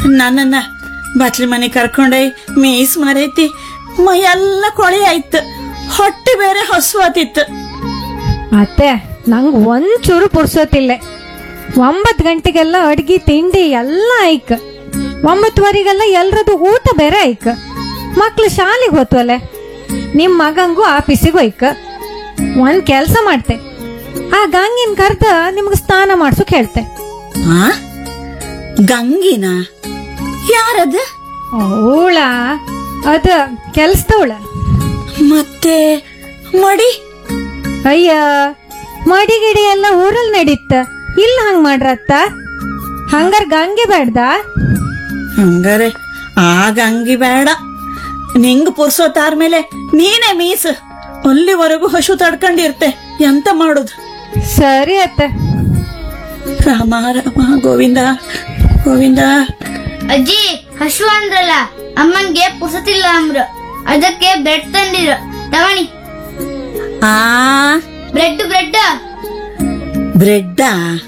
ನನ್ನನ್ನ ಬಟ್ಲಿ ಮನೆ ಕರ್ಕೊಂಡೋಯ್ ಮೀಸ್ ಮರೈತಿ ಮೈ ಎಲ್ಲ ಕೊಳೆ ಆಯ್ತು ಹೊಟ್ಟೆ ಬೇರೆ ಹಸುವಾತಿತ್ತು ಅತ್ತೆ ನಂಗೆ ಒಂಚೂರು ಪುರ್ಸೋತಿಲ್ಲ ಒಂಬತ್ತು ಗಂಟೆಗೆಲ್ಲ ಅಡ್ಗಿ ತಿಂಡಿ ಎಲ್ಲ ಐಕ್ ಒಂಬತ್ತುವರೆಗೆಲ್ಲ ಎಲ್ರದ್ದು ಊಟ ಬೇರೆ ಐಕ್ ಮಕ್ಳು ಶಾಲೆಗೆ ಹೋತ್ವಲೆ ನಿಮ್ಮ ಮಗಂಗೂ ಆಫೀಸಿಗೆ ಹೋಯ್ಕ ಒಂದ್ ಕೆಲಸ ಮಾಡ್ತೆ ಆ ಗಂಗಿನ ಕರ್ದ ನಿಮ್ಗೆ ಸ್ನಾನ ಮಾಡ್ಸೋಕ್ ಹೇಳ್ತೆ ಆ ಗಂಗಿನ ಯಾರದ ಅವಳ ಅದ ಕೆಲ್ಸದವಳ ಮತ್ತೆ ಮಡಿ ಅಯ್ಯ ಮಡಿ ಗಿಡಿ ಎಲ್ಲ ಊರಲ್ಲಿ ನಡೀತ ಇಲ್ಲ ಹಂಗ್ ಮಾಡ್ರತ್ತ ಹಂಗಾರ್ ಗಂಗೆ ಬೇಡ್ದ ಹಂಗಾರೆ ಆ ಗಂಗಿ ಬೇಡ ನಿಂಗ್ ಪುರ್ಸೋತಾರ್ಮೇಲೆ ನೀನೇ ಮೀಸ್ ಅಲ್ಲಿವರೆಗೂ ಹಸು ತಡ್ಕೊಂಡಿರ್ತೆ ಎಂತ ಮಾಡುದು ಸರಿ ಅತ್ತೆ ರಾಮ ರಾಮ ಗೋವಿಂದ ಗೋವಿಂದ ಅಜ್ಜಿ ಹಶು ಅಂದ್ರಲ್ಲ ಅಮ್ಮನ್ಗೆ ಪುಸತಿಲ್ಲ ಅಂದ್ರು ಅದಕ್ಕೆ ಬ್ರೆಡ್ ತಂದಿದ್ರು ತವಣಿ ಆ ಬ್ರೆಡ್ ಬ್ರೆಡ್ ಬ್ರೆಡ್ಡ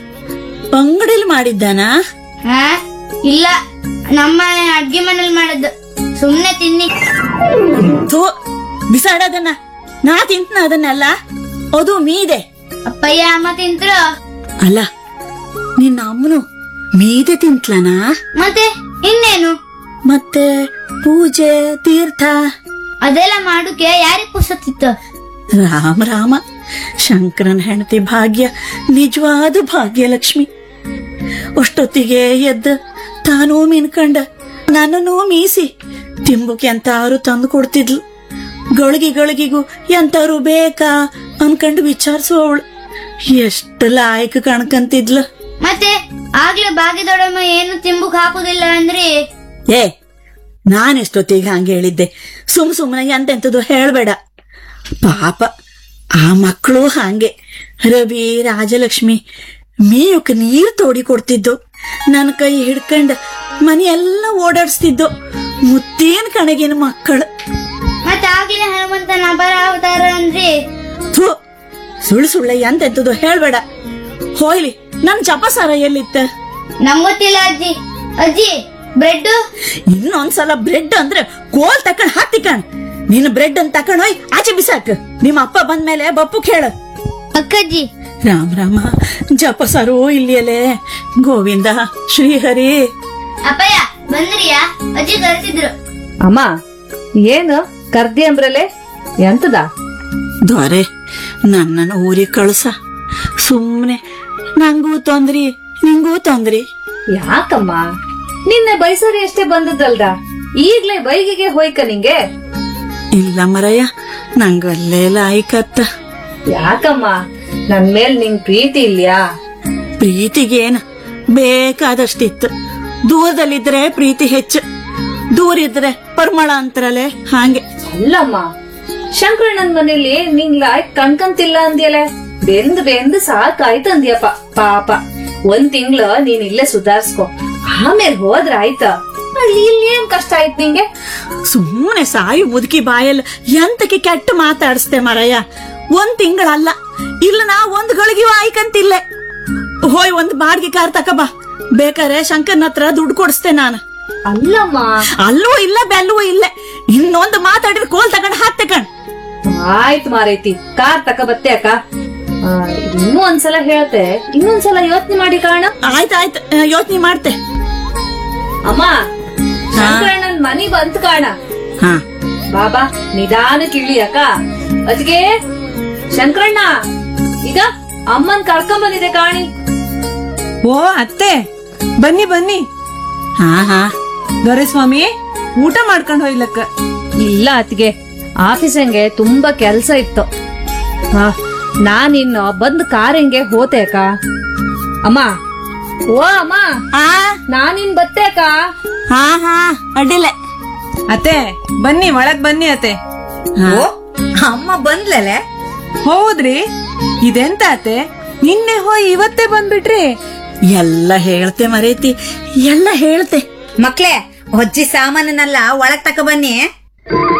ಅಂಗಡಿಲಿ ಮಾಡಿದ್ದಾನ ಹಾ ಇಲ್ಲ ನಮ್ಮ ಅಡ್ಗೆ ಮನೇಲಿ ಮಾಡೋದು ಸುಮ್ನೆ ತಿನ್ನಿ ಥೂ ಬಿಸಾಡದನ್ನ ನಾ ತಿಂತನ ಅದನ್ನೆಲ್ಲ ಅದು ಮೀದೆ ಅಪ್ಪಯ್ಯ ಅಮ್ಮ ತಿಂದ್ರು ಅಲ್ಲ ನಿನ್ನ ಅಮ್ಮನು ಮೀದೆ ತಿಂತ್ಲನಾ ಮತ್ತೆ ಇನ್ನೇನು ಮತ್ತೆ ಪೂಜೆ ತೀರ್ಥ ಅದೆಲ್ಲ ಮಾಡುಕೆ ಯಾರಿಗ್ ಪುಸತಿತ್ತು ರಾಮ ರಾಮ ಶಂಕರನ ಹೆಂಡತಿ ಭಾಗ್ಯ ನಿಜವಾದ ಭಾಗ್ಯಲಕ್ಷ್ಮಿ ಅಷ್ಟೊತ್ತಿಗೆ ಎದ್ದ ತಾನೂ ಮಿನ್ಕಂಡ ನನ್ನನ್ನೂ ಮೀಸಿ ತಿಂಬುಕ್ಕೆ ಎಂತಾರು ತಂದು ಕೊಡ್ತಿದ್ಲು ಗಳಿಗೆ ಗಳಿಗೆಗೂ ಎಂತಾರು ಬೇಕಾ ಅನ್ಕಂಡು ವಿಚಾರಿಸುವವಳು ಎಷ್ಟು ಲಾಯಕ ಕಣ್ಕಂತಿದ್ಲು ಮತ್ತೆ ಆಗ್ಲೇ ಭಾಗ್ಯದೊಡಮ್ಮ ಏನು ತಿಂಬುಕ್ ಹಾಕುದಿಲ್ಲ ಅಂದ್ರಿ ಏ ನಾನೆಷ್ಟೊತ್ತಿಗೆ ಹಂಗೆ ಹೇಳಿದ್ದೆ ಸುಮ್ ಸುಮ್ಮನೆ ಎಂತೆಂತದು ಹೇಳ್ಬೇಡ ಪಾಪ ಆ ಮಕ್ಕಳು ಹಾಗೆ ರವಿ ರಾಜಲಕ್ಷ್ಮಿ ಮೇಯಕ್ಕೆ ನೀರು ತೋಡಿ ಕೊಡ್ತಿದ್ದು ನನ್ನ ಕೈ ಹಿಡ್ಕಂಡ್ ಮನೆಯೆಲ್ಲ ಓಡಾಡಿಸ್ತಿದ್ದು ಮುತ್ತೇನ ಕಣಗಿನ ಮಕ್ಕಳು ಮತ್ತೆ ಆಗ್ಲೇ ಹನುಮಂತನ ಅಪರ ಅವತಾರ ಅಂದ್ರಿ ಥು ಸುಳ್ಳು ಸುಳ್ಳ ಎಂತೆಂತದು ಹೇಳ್ಬೇಡ ಹೋಯ್ಲಿ ನನ್ ಜಪಸಾರ ಎಲ್ಲಿತ್ತ ನಮ್ಗೊತ್ತಿಲ್ಲ ಅಜ್ಜಿ ಅಜ್ಜಿ ಬ್ರೆಡ್ ಇನ್ನೊಂದ್ಸಲ ಬ್ರೆಡ್ ಅಂದ್ರೆ ಕೋಲ್ ತಕೊಂಡ್ ಹಾಕ್ತಿಕಣ್ ನೀನ್ ಬ್ರೆಡ್ ಅಂತ ತಕೊಂಡ್ ಹೋಯ್ ಆಚೆ ಬಿಸಾಕ್ ನಿಮ್ಮ ಅಪ್ಪ ಬಂದ್ಮೇಲೆ ಬಪ್ಪು ಕೇಳ ಅಕ್ಕಜ್ಜಿ ರಾಮ ರಾಮ ಜಪಸರು ಇಲ್ಲಿಯಲೇ ಗೋವಿಂದ ಶ್ರೀಹರಿ ಅಪ್ಪಯ್ಯ ಬಂದ್ರಿಯಾ ಅಜ್ಜಿ ಕರೆಸಿದ್ರು ಅಮ್ಮ ಏನು ಕರ್ದಿ ಅಂಬ್ರಲೆ ಎಂತದ ದೊರೆ ನನ್ನನ್ನು ಊರಿಗೆ ಕಳ್ಸ ಸುಮ್ನೆ ನಂಗೂ ತೊಂದ್ರಿ ನಿಂಗೂ ತೊಂದ್ರಿ ಯಾಕಮ್ಮ ನಿನ್ನೆ ಬೈಸರಿ ಅಷ್ಟೇ ಬಂದದ್ದಲ್ದ ಈಗ್ಲೇ ಬೈಗಿಗೆ ಹೋಯ್ಕ ನಿಂಗೆ ಇಲ್ಲ ಮರಯ್ಯ ನಂಗಲ್ಲೇ ಲಾಯ್ಕತ್ತ ಯಾಕಮ್ಮ ನನ್ ಮೇಲ್ ನಿಂಗ್ ಪ್ರೀತಿ ಇಲ್ಯಾ ಪ್ರೀತಿಗೇನ ಬೇಕಾದಷ್ಟಿತ್ತು ದೂರದಲ್ಲಿದ್ರೆ ಪ್ರೀತಿ ಹೆಚ್ಚು ದೂರ ಇದ್ರೆ ಪರಿಮಳ ಅಂತಾರಲೆ ಹಾಗೆ ಅಲ್ಲಮ್ಮ ಶಂಕರಣ್ಣನ್ ಮನೇಲಿ ನಿಂಗ್ ಲಾಯ್ಕ್ ಕಣ್ಕಂತಿಲ್ಲ ಅಂದ್ಯಲೆ ಬೆಂದ್ ಬೆಂದ್ ಸಾಕಾಯ್ತು ಅಂದ್ಯಪ್ಪ ಪಾಪ ಒಂದ್ ತಿಂಗ್ಳ ನೀನ್ ಇಲ್ಲೇ ಸುಧಾರ್ಸ್ಕೊ ಆಮೇಲೆ ಹೋದ್ರ ಆಯ್ತಾ ಅಲ್ಲಿ ಇಲ್ಲಿ ಏನ್ ಕಷ್ಟ ಆಯ್ತು ನಿಂಗೆ ಸುಮ್ಮನೆ ಸಾಯಿ ಮುದುಕಿ ಬಾಯಲ್ಲಿ ಎಂತಕ್ಕೆ ಕೆಟ್ಟ ಮಾತಾಡಿಸ್ತೆ ಮರಯ್ಯ ಒಂದ್ ತಿಂಗಳಲ್ಲ ಇಲ್ಲ ನಾ ಒಂದ್ ಗಳಿಗೆ ಆಯ್ಕಂತಿಲ್ಲ ಹೋಯ್ ಒಂದ್ ಬಾಡ್ಗೆ ಕಾರ್ ತಕ ಬಾ ಬೇಕಾರೆ ಶಂಕರ್ನ ಹತ್ರ ದುಡ್ಡು ಕೊಡಿಸ್ತೆ ನಾನು ಅಲ್ಲಮ್ಮ ಅಲ್ಲೂ ಇಲ್ಲ ಬೆಲ್ಲೂ ಇಲ್ಲ ಇನ್ನೊಂದು ಮಾತಾಡಿದ್ರೆ ಕೋಲ್ ತಗೊಂಡ್ ಹಾಕ್ತೆ ಕಣ್ ಆಯ್ತು ಮಾರೈತಿ ಕಾರ್ ತಕ ಬತ್ತೆ ಅಕ್ಕ ಆ, ಇನ್ನೂ ಒಂದ್ಸಲ ಹೇಳ್ತೆ ಇನ್ನೊಂದ್ಸಲ ಯೋಚನೆ ಮಾಡಿ ಕಾರಣ ಆಯ್ತಾಯ್ತು ಯೋಚನೆ ಮಾಡ್ತೆ ಅಮ್ಮ ಶಂಕರಣ್ಣನ್ ಮನಿ ಬಂತು ಕಾಣ ಹಾ ಬಾಬಾ ನಿಧಾನ ಕಿಳಿ ಅಕ್ಕ ಅದ್ಗೆ ಶಂಕರಣ್ಣ ಈಗ ಅಮ್ಮನ್ ಕರ್ಕೊಂಡ್ ಬಂದಿದೆ ಕಾಣಿ ಓ ಅತ್ತೆ ಬನ್ನಿ ಬನ್ನಿ ಹಾ ಹಾ ದೊರೆಸ್ವಾಮಿ ಊಟ ಮಾಡ್ಕೊಂಡು ಹೋಯ್ಲಕ್ಕ ಇಲ್ಲ ಅತ್ಗೆ ಆಫೀಸಂಗೆ ತುಂಬಾ ಕೆಲ್ಸ ಇತ್ತು ಹಾ ನಾನಿನ್ನು ಬಂದ್ ಕಾರಿಂಗೆ ಹೋತೆ ಅಕ್ಕ ಅಮ್ಮ ಓ ಅಮ್ಮ ಆ ನಾನಿನ್ ಬತ್ತೆ ಅಕ್ಕ ಹಾ ಹಾ ಅಡ್ಡಿಲ್ಲ ಅತ್ತೆ ಬನ್ನಿ ಒಳಗ್ ಬನ್ನಿ ಅತ್ತೆ ಹಾ. ಅಮ್ಮ ಬಂದ್ಲಲೆ ಹೌದ್ರಿ ಇದೆಂತ ಅತ್ತೆ ನಿನ್ನೆ ಹೋಯ್ ಇವತ್ತೇ ಬಂದ್ಬಿಟ್ರಿ ಎಲ್ಲ ಹೇಳ್ತೆ ಮರೇತಿ ಎಲ್ಲ ಹೇಳ್ತೆ ಮಕ್ಳೇ ಅಜ್ಜಿ ಸಾಮಾನನ್ನೆಲ್ಲ ಒಳಗ್ ತಕ ಬನ್ನಿ